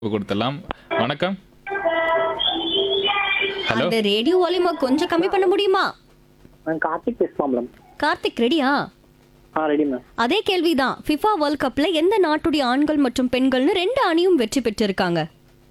கொடுத்துடலாம் வணக்கம் ஹலோ அந்த ரேடியோ வால்யூமை கொஞ்சம் கம்மி பண்ண முடியுமா நான் கார்த்திக் பேசுமா மேடம் கார்த்திக் ரெடியா ஆ ரெடி மேம் அதே கேள்விதான் ஃபிஃபா வேர்ல்ட் கப்ல எந்த நாட்டுடைய ஆண்கள் மற்றும் பெண்கள்னு ரெண்டு அணியும் வெற்றி பெற்றிருக்காங்க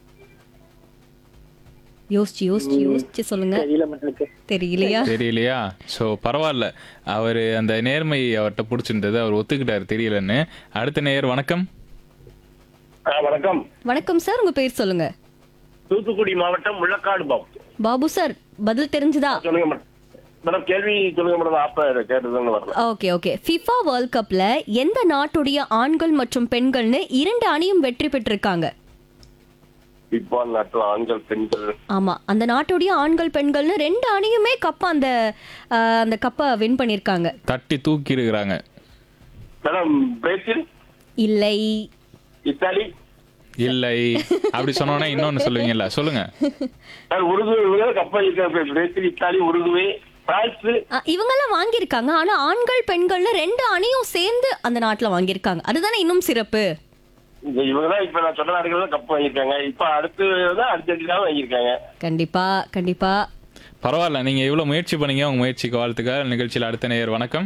யோசிச்சு யோசிச்சு யோசிச்சு சொல்லுங்க தெரியல மேம் எனக்கு தெரியலையா தெரியலையா ஸோ பரவாயில்ல அவர் அந்த நேர்மை அவர்கிட்ட பிடிச்சிருந்தது அவர் ஒத்துக்கிட்டாரு தெரியலன்னு அடுத்த நேயர் வணக்கம் ஆ, வணக்கம் வணக்கம் சார் உங்க பேர் சொல்லுங்க தூத்துக்குடி மாவட்டம் முள்ளக்காடு பாபு பாபு சார் பதில் தெரிஞ்சுதா சொல்லுங்க மேடம் மேடம் கேள்வி சொல்லுங்க மேடம் ஆப்ப கேட்டதுன்னு வரல ஓகே ஓகே ஃபிஃபா வேர்ல்ட் கப்ல எந்த நாட்டுடைய ஆண்கள் மற்றும் பெண்கள்னு இரண்டு அணியும் வெற்றி பெற்றிருக்காங்க இப்போ நாட்டில் ஆண்கள் பெண்கள் ஆமா அந்த நாட்டுடைய ஆண்கள் பெண்கள்னு ரெண்டு அணியுமே கப்ப அந்த அஹ், அந்த கப்பை வின் பண்ணிருக்காங்க தட்டி தூக்கி இருக்கிறாங்க மேடம் பிரேசில் இல்லை இத்தாலி இல்லை அப்படி சொன்னோன்னா இன்னொன்னு சொல்லுவீங்கல்ல சொல்லுங்க சார் உருதுவே கப்பல் இருக்கிற பிரேசில் இத்தாலி உருதுவே பிரான்ஸ் அஹ், இவங்கெல்லாம் வாங்கியிருக்காங்க ஆனா ஆண்கள் பெண்கள்னு ரெண்டு அணியும் சேர்ந்து அந்த நாட்டுல வாங்கியிருக்காங்க அதுதானே இன்னும் சிறப்பு இந்த இவங்க தான் இப்ப நான் சொன்ன நாடுகள் தான் கப் வாங்கியிருக்காங்க இப்ப அடுத்து தான் அர்ஜென்டினா வாங்கியிருக்காங்க கண்டிப்பா கண்டிப்பா பரவாயில்ல நீங்க இவ்வளவு முயற்சி பண்ணீங்க உங்க முயற்சிக்கு வாழ்த்துக்கள் நிகழ்ச்சியில் அடுத்த நேயர் வணக்கம்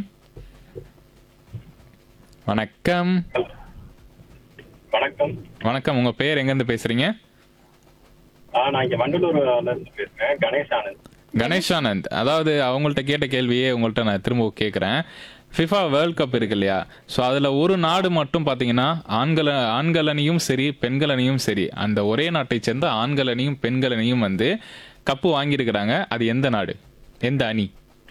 வணக்கம் வணக்கம் வணக்கம் உங்க பேர் எங்கேருந்து பேசுறீங்க ஆ, நான் இங்க வண்டலூர்ல இருந்து பேசுறேன் கணேஷ் ஆனந்த் கணேஷானந்த் அதாவது அவங்கள்ட்ட கேட்ட கேள்வியே உங்கள்கிட்ட நான் திரும்ப கேட்குறேன் ஃபிஃபா வேர்ல்ட் கப் இருக்கு இல்லையா ஸோ அதில் ஒரு நாடு மட்டும் பார்த்தீங்கன்னா ஆண்கள் ஆண்கள் அணியும் சரி பெண்கள் அணியும் சரி அந்த ஒரே நாட்டை சேர்ந்த ஆண்கள் அணியும் பெண்கள் அணியும் வந்து கப்பு வாங்கியிருக்கிறாங்க அது எந்த நாடு எந்த அணி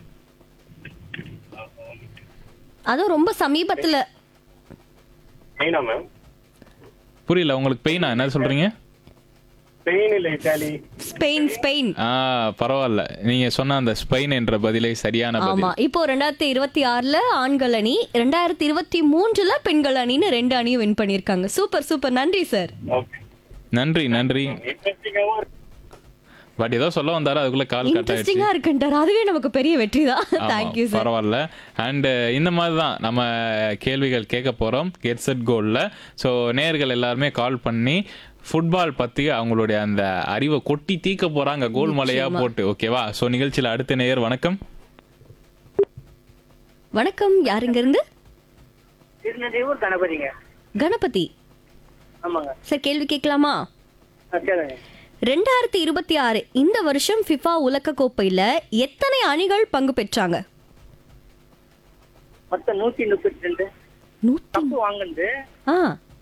அதுவும் ரொம்ப சமீபத்துல ஸ்பெயினா மேம் புரியல உங்களுக்கு பெயினா என்ன சொல்றீங்க ஸ்பெயின் இல்ல இத்தாலி ஸ்பெயின் ஸ்பெயின் ஆ பரவாயில்ல நீங்க சொன்ன அந்த ஸ்பெயின் என்ற பதிலை சரியான ஆமா பதில் இப்போ ரெண்டாயிரத்தி இருபத்தி ஆறுல ஆண்கள் அணி ரெண்டாயிரத்தி இருபத்தி மூன்றுல பெண்கள் அணின்னு ரெண்டு அணியும் வின் பண்ணிருக்காங்க சூப்பர் சூப்பர் நன்றி சார் ஓகே நன்றி நன்றி இன்ட்ரெஸ்டிங்காவும் இருக்கு பட் ஏதோ சொல்ல வந்தாரு அதுக்குள்ள கால் கட் ஆயிடுச்சு இன்ட்ரெஸ்டிங்கா இருக்குன்றார் அதுவே நமக்கு பெரிய வெற்றி தான் ஆமா, தேங்க்யூ சார் பரவாயில்ல அண்ட் இந்த மாதிரி தான் நம்ம கேள்விகள் கேட்க போறோம் கெட் செட் கோல்ல ஸோ நேயர்கள் எல்லாருமே கால் பண்ணி ஃபுட்பால் பத்தி அவங்களுடைய அந்த அறிவை கொட்டி தீக்க போறாங்க கோல் மலையா போட்டு ஓகேவா ஸோ நிகழ்ச்சியில் அடுத்த நேயர் வணக்கம் வணக்கம் யாருங்க இருந்து திருநெல்வேலூர் கணபதிங்க கணபதி ஆமாங்க சார் கேள்வி கேட்கலாமா ஆ சரிங்க ரெண்டாயிரத்தி இருபத்தி ஆறு இந்த வருஷம் ஃபிஃபா உலக கோப்பையில எத்தனை அணிகள் பங்கு பெற்றாங்க மொத்தம் நூத்தி முப்பத்தி ரெண்டு நூத்தி கப்பு வாங்குனது ஆ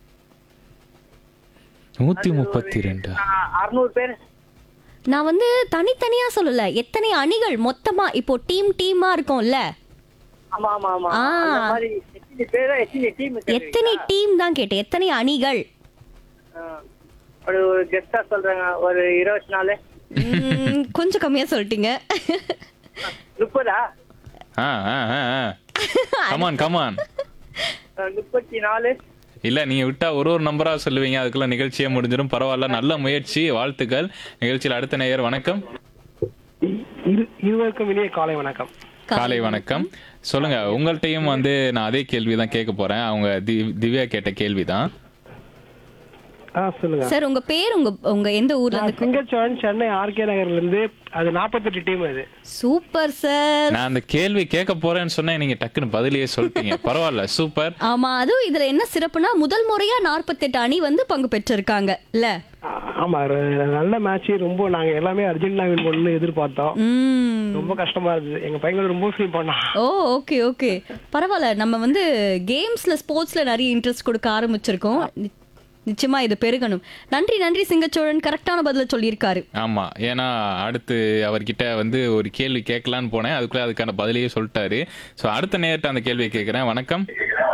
நூத்தி முப்பத்தி ரெண்டு அறுநூறு பேர் நான் வந்து தனித்தனியா சொல்லல எத்தனை அணிகள் மொத்தமா இப்போ டீம் டீமா இருக்கும்ல ஆமா ஆமா ஆமா ஆ. அந்த மாதிரி எத்தனை பேரா எத்தனை டீம் எத்தனை டீம் தான் கேட்டேன் எத்தனை அணிகள் ஒரு ஒரு கெஸ்டா சொல்றாங்க ஒரு இருபத்தி நாலு ம், கொஞ்சம் கம்மியா சொல்லிட்டீங்க முப்பதா ஆ ஆ கமான் கமான் ஆ, முப்பத்தி நாலு இல்ல நீங்க விட்டா ஒரு ஒரு நம்பரா சொல்லுவீங்க அதுக்குள்ள நிகழ்ச்சியே முடிஞ்சிடும் பரவாயில்ல நல்ல முயற்சி வாழ்த்துக்கள் நிகழ்ச்சியில் அடுத்த நேயர் வணக்கம் இரு இருவருக்கும் இனிய காலை வணக்கம் காலை வணக்கம் சொல்லுங்க உங்கள்கிட்டயும் வந்து நான் அதே கேள்வி தான் கேட்க போறேன் அவங்க தி- திவ்யா கேட்ட கேள்வி தான் ஆ சொல்லுங்க சார் உங்க பேர் உங்க உங்க எந்த ஊர்ல நான் இருந்து சிங்கச்சோழன் சென்னை ஆர்கே நகர்ல இருந்து அது நாற்பத்தெட்டு டீம் அது சூப்பர் சார் நான் அந்த கேள்வி கேட்க போறேன்னு சொன்னேன் நீங்க டக்குன்னு பதிலையே சொல்லிட்டீங்க பரவாயில்ல சூப்பர் ஆமா அதுவும் இதுல என்ன சிறப்புனா முதல் முறையா 48 அணி வந்து பங்கு பெற்றிருக்காங்க இல்ல ஆ, ஆமா ர- நல்ல மேட்ச் ரொம்ப நாங்க எல்லாமே அர்ஜென்டினா வின் பண்ணணும்னு எதிர்பார்த்தோம் ம் ரொம்ப கஷ்டமா இருந்தது எங்க பையன் ரொம்ப ஃபீல் பண்ணான் ஓ ஓகே ஓகே பரவாயில்ல நம்ம வந்து கேம்ஸ்ல ஸ்போர்ட்ஸ்ல நிறைய இன்ட்ரெஸ்ட் கொடுக்க ஆரம்பிச்சிருக்கோம் நி- நிச்சயமா இது பெருகணும் நன்றி நன்றி சிங்கச்சோழன் கரெக்டான பதில சொல்லியிருக்காரு ஆமா ஏன்னா அடுத்து அவர்கிட்ட வந்து ஒரு கேள்வி கேட்கலான்னு போனேன் அதுக்குள்ள அதுக்கான பதிலையே சொல்லிட்டாரு ஸோ அடுத்த நேரத்தை அந்த கேள்வியை கேட்கிறேன் வணக்கம்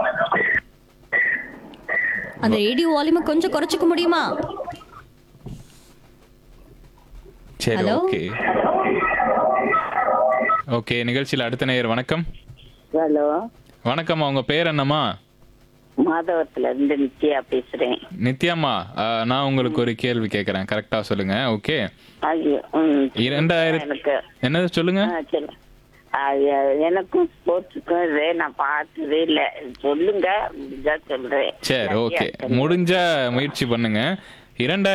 அந்த ரேடியோ வால்யூமை கொஞ்சம் குறைச்சிக்க முடியுமா சரி Hello? ஓகே ஓகே நிகழ்ச்சியில் அடுத்த நேயர் வணக்கம் ஹலோ வணக்கம் உங்க பேர் என்னம்மா மாதவத்துல இருந்து நித்யா பேசுறேன் நித்யாம்மா ஆஹ், நான் உங்களுக்கு ஒரு கேள்வி கேட்கறேன் கரெக்டா சொல்லுங்க ஓகே ஐயோ, ம். இரண்டாயிரத்தி எனக்கு என்னது சொல்லுங்க ஆ, சரி. ஆ, எ- எனக்கும் ஸ்போர்ட்ஸுக்கும் இதே நான் பார்த்ததே இல்ல சொல்லுங்க முடிஞ்சா சொல்றேன் சரி ஓகே முடிஞ்ச முயற்சி பண்ணுங்க இரண்டாயிரத்தி